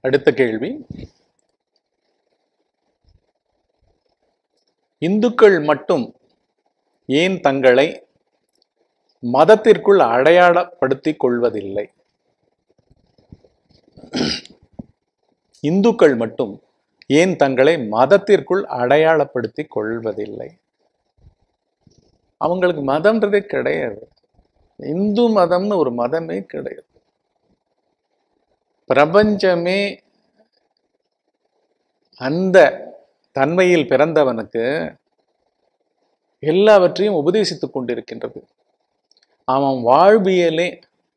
அடுத்த கேள்வி இந்துக்கள் மட்டும் ஏன் தங்களை மதத்திற்குள் அடையாளப்படுத்திக் கொள்வதில்லை இந்துக்கள் மட்டும் ஏன் தங்களை மதத்திற்குள் அடையாளப்படுத்திக் கொள்வதில்லை அவங்களுக்கு மதம்ன்றதே கிடையாது இந்து மதம்னு ஒரு மதமே கிடையாது பிரபஞ்சமே அந்த தன்மையில் பிறந்தவனுக்கு எல்லாவற்றையும் உபதேசித்துக் கொண்டிருக்கின்றது அவன் வாழ்வியலே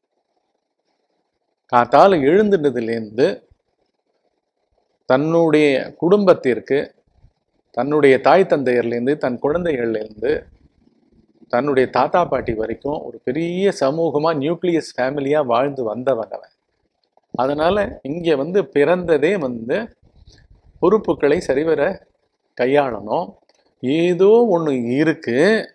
காத்தால எழுந்துட்டதுலேருந்து தன்னுடைய குடும்பத்திற்கு தன்னுடைய தாய் தந்தையர்லேருந்து தன் குழந்தைகள்லேருந்து தன்னுடைய தாத்தா பாட்டி வரைக்கும் ஒரு பெரிய சமூகமா நியூக்ளியஸ் ஃபேமிலியா வாழ்ந்து வந்தவன் அவன் அதனால இங்க வந்து பிறந்ததே வந்து பொறுப்புகளை சரிவர கையாளணும் ஏதோ ஒண்ணு இருக்கு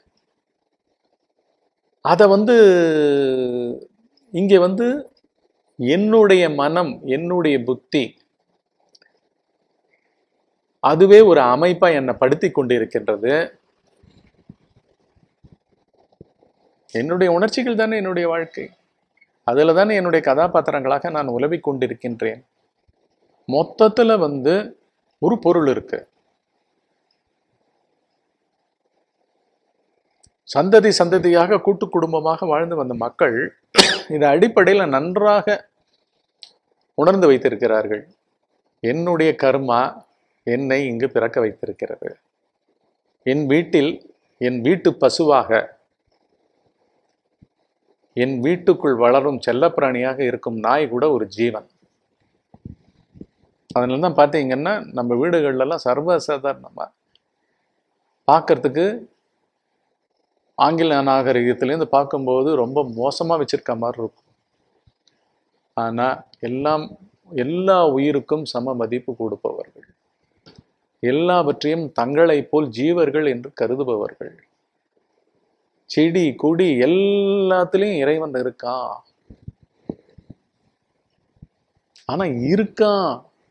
அதை வந்து இங்க வந்து என்னுடைய மனம் என்னுடைய புத்தி அதுவே ஒரு அமைப்பா என்னை படுத்தி கொண்டிருக்கின்றது என்னுடைய உணர்ச்சிகள் தானே என்னுடைய வாழ்க்கை அதுல தானே என்னுடைய கதாபாத்திரங்களாக நான் உலவிக் கொண்டிருக்கின்றேன் மொத்தத்துல வந்து ஒரு பொருள் இருக்கு சந்ததி சந்ததியாக கூட்டு குடும்பமாக வாழ்ந்து வந்த மக்கள் இந்த அடிப்படையில் நன்றாக உணர்ந்து வைத்திருக்கிறார்கள் என்னுடைய கர்மா என்னை இங்கு பிறக்க வைத்திருக்கிறது என் வீட்டில் என் வீட்டு பசுவாக என் வீட்டுக்குள் வளரும் செல்லப்பிராணியாக இருக்கும் நாய் கூட ஒரு ஜீவன் அதனால தான் பார்த்தீங்கன்னா நம்ம வீடுகள்லாம் சர்வசாதாரணமாக பார்க்கறதுக்கு ஆங்கில நாகரிகத்திலேருந்து பார்க்கும்போது ரொம்ப மோசமாக வச்சிருக்க மாதிரி இருக்கும் ஆனால் எல்லாம் எல்லா உயிருக்கும் சம மதிப்பு கொடுப்பவர்கள் எல்லாவற்றையும் தங்களைப் போல் ஜீவர்கள் என்று கருதுபவர்கள் செடி கொடி எல்லாத்துலயும் இறைவன் இருக்கான் ஆனா இருக்கான்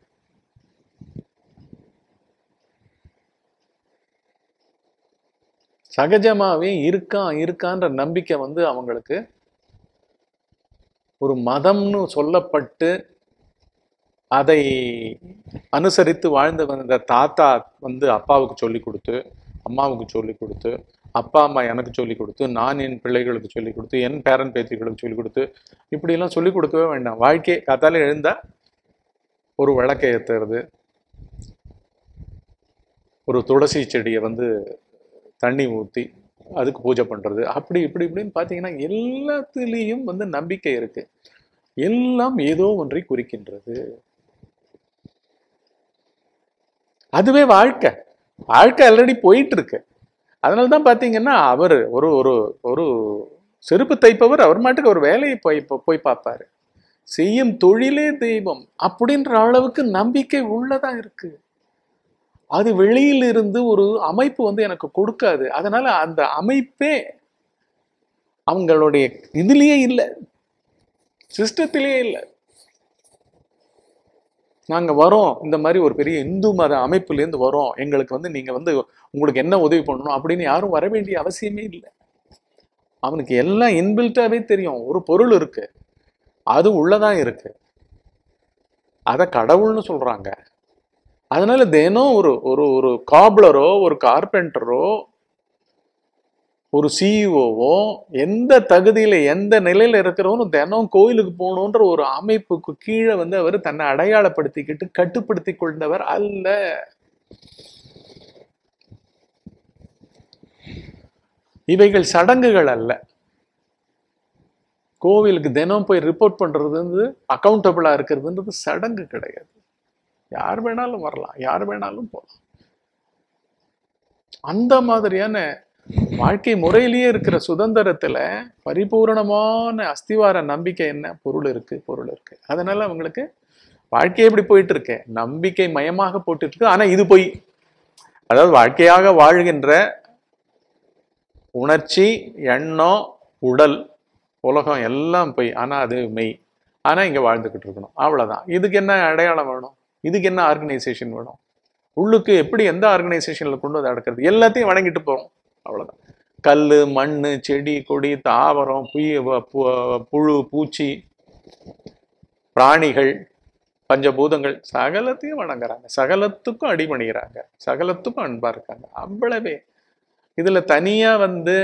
சகஜமாவே இருக்கான் இருக்கான்ற நம்பிக்கை வந்து அவங்களுக்கு ஒரு மதம்னு சொல்லப்பட்டு அதை அனுசரித்து வாழ்ந்து வந்த தாத்தா வந்து அப்பாவுக்கு சொல்லி கொடுத்து அம்மாவுக்கு சொல்லி கொடுத்து அப்பா அம்மா எனக்கு சொல்லி கொடுத்து நான் என் பிள்ளைகளுக்கு சொல்லி கொடுத்து என் பேரன் பேத்திகளுக்கு சொல்லி கொடுத்து இப்படியெல்லாம் சொல்லி கொடுக்கவே வேண்டாம் வாழ்க்கை காத்தால எழுந்தா ஒரு விளக்கை ஏற்றுறது ஒரு துளசி செடியை வந்து தண்ணி ஊற்றி அதுக்கு பூஜை பண்ணுறது அப்படி இப்படி இப்படின்னு பார்த்தீங்கன்னா எல்லாத்துலேயும் வந்து நம்பிக்கை இருக்கு எல்லாம் ஏதோ ஒன்றை குறிக்கின்றது அதுவே வாழ்க்கை வாழ்க்கை ஆல்ரெடி போயிட்டு இருக்கு அதனால தான் பார்த்தீங்கன்னா அவர் ஒரு ஒரு ஒரு செருப்பு தைப்பவர் அவர் மாட்டுக்கு ஒரு வேலையை போய் போய் பார்ப்பாரு செய்யும் தொழிலே தெய்வம் அப்படின்ற அளவுக்கு நம்பிக்கை உள்ளதா இருக்கு அது வெளியில இருந்து ஒரு அமைப்பு வந்து எனக்கு கொடுக்காது அதனால அந்த அமைப்பே அவங்களுடைய இதுலயே இல்லை சிஸ்டத்திலேயே இல்லை நாங்க வரோம் இந்த மாதிரி ஒரு பெரிய இந்து மத அமைப்புலேருந்து வரோம் எங்களுக்கு வந்து நீங்க வந்து உங்களுக்கு என்ன உதவி பண்ணணும் அப்படின்னு யாரும் வர வேண்டிய அவசியமே இல்லை அவனுக்கு எல்லாம் இன்பில்ட்டாவே தெரியும் ஒரு பொருள் இருக்கு அது உள்ளதான் இருக்கு அத கடவுள்னு சொல்றாங்க அதனால தினம் ஒரு ஒரு ஒரு காப்லரோ ஒரு கார்பெண்டரோ ஒரு சிஇஓவோ எந்த தகுதியில எந்த நிலையில இருக்கிறவனும் தினம் கோயிலுக்கு போகணுன்ற ஒரு அமைப்புக்கு கீழே வந்து அவர் தன்னை அடையாளப்படுத்திக்கிட்டு கட்டுப்படுத்தி கொண்டவர் அல்ல இவைகள் சடங்குகள் அல்ல கோவிலுக்கு தினம் போய் ரிப்போர்ட் பண்றது வந்து அக்கௌண்டபிளா இருக்கிறதுன்றது சடங்கு கிடையாது யார் வேணாலும் வரலாம் யார் வேணாலும் போகலாம் அந்த மாதிரியான வாழ்க்கை முறையிலேயே இருக்கிற சுதந்திரத்துல பரிபூரணமான அஸ்திவார நம்பிக்கை என்ன பொருள் இருக்கு பொருள் இருக்கு அதனால அவங்களுக்கு வாழ்க்கை எப்படி போயிட்டு இருக்கு நம்பிக்கை மயமாக போட்டு இருக்கு ஆனா இது பொய் அதாவது வாழ்க்கையாக வாழ்கின்ற உணர்ச்சி எண்ணம் உடல் உலகம் எல்லாம் பொய் ஆனா அது மெய் ஆனா இங்க வாழ்ந்துகிட்டு இருக்கணும் அவ்வளவுதான் இதுக்கு என்ன அடையாளம் வேணும் இதுக்கு என்ன ஆர்கனைசேஷன் வேணும் உள்ளுக்கு எப்படி எந்த ஆர்கனைசேஷன்ல கொண்டு வந்து அடக்கிறது எல்லாத்தையும் வணங்கிட்டு போறோம் அவ்வளவுதான் கல் மண் செடி கொடி தாவரம் புய பு- புழு பூச்சி பிராணிகள் பஞ்சபூதங்கள் சகலத்தையும் வணங்குறாங்க சகலத்துக்கும் அடிபணிகிறாங்க சகலத்துக்கும் அன்பா இருக்காங்க அவ்வளவே இதுல தனியா வந்து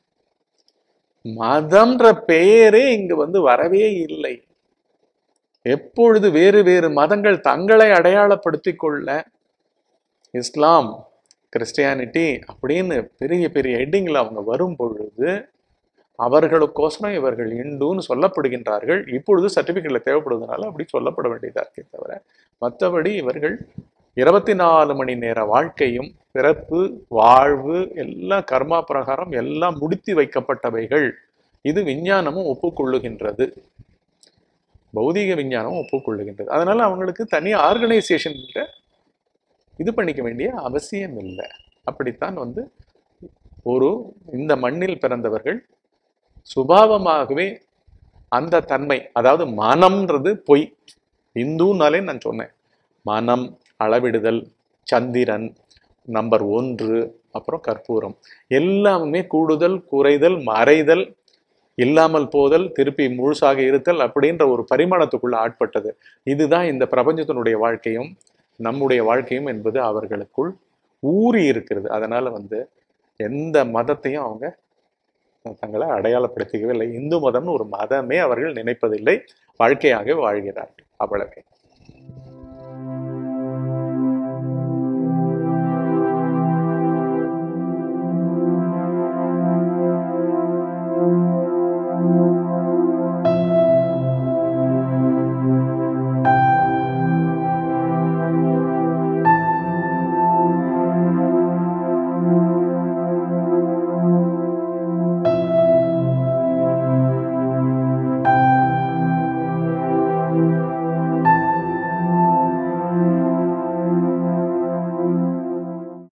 மதம்ன்ற பெயரே இங்கு வந்து வரவே இல்லை எப்பொழுது வேறு வேறு மதங்கள் தங்களை அடையாளப்படுத்திக் கொள்ள இஸ்லாம் கிறிஸ்டியானிட்டி அப்படின்னு பெரிய பெரிய ஹெட்டிங்கில் அவங்க வரும் பொழுது அவர்களுக்கோசரம் இவர்கள் இந்துன்னு சொல்லப்படுகின்றார்கள் இப்பொழுது சர்டிஃபிகேட்ல தேவைப்படுவதனால அப்படி சொல்லப்பட வேண்டியதா இருக்கே தவிர மற்றபடி இவர்கள் இருபத்தி நாலு மணி நேர வாழ்க்கையும் பிறப்பு வாழ்வு எல்லாம் கர்மா பிரகாரம் எல்லாம் முடித்து வைக்கப்பட்டவைகள் இது விஞ்ஞானமும் ஒப்புக்கொள்ளுகின்றது பௌதீக விஞ்ஞானமும் ஒப்புக்கொள்ளுகின்றது அதனால அவங்களுக்கு தனி ஆர்கனைசேஷன் இது பண்ணிக்க வேண்டிய அவசியம் இல்லை அப்படித்தான் வந்து ஒரு இந்த மண்ணில் பிறந்தவர்கள் சுபாவமாகவே அந்த தன்மை அதாவது மனம்ன்றது பொய் இந்துனாலே நான் சொன்னேன் மனம் அளவிடுதல் சந்திரன் நம்பர் ஒன்று அப்புறம் கற்பூரம் எல்லாமே கூடுதல் குறைதல் மறைதல் இல்லாமல் போதல் திருப்பி முழுசாக இருத்தல் அப்படின்ற ஒரு பரிமாணத்துக்குள்ள ஆட்பட்டது இதுதான் இந்த பிரபஞ்சத்தினுடைய வாழ்க்கையும் நம்முடைய வாழ்க்கையும் என்பது அவர்களுக்குள் ஊறி இருக்கிறது அதனால வந்து எந்த மதத்தையும் அவங்க தங்களை அடையாளப்படுத்திக்கவே இல்லை இந்து மதம்னு ஒரு மதமே அவர்கள் நினைப்பதில்லை வாழ்க்கையாக வாழ்கிறார்கள் அவ்வளவே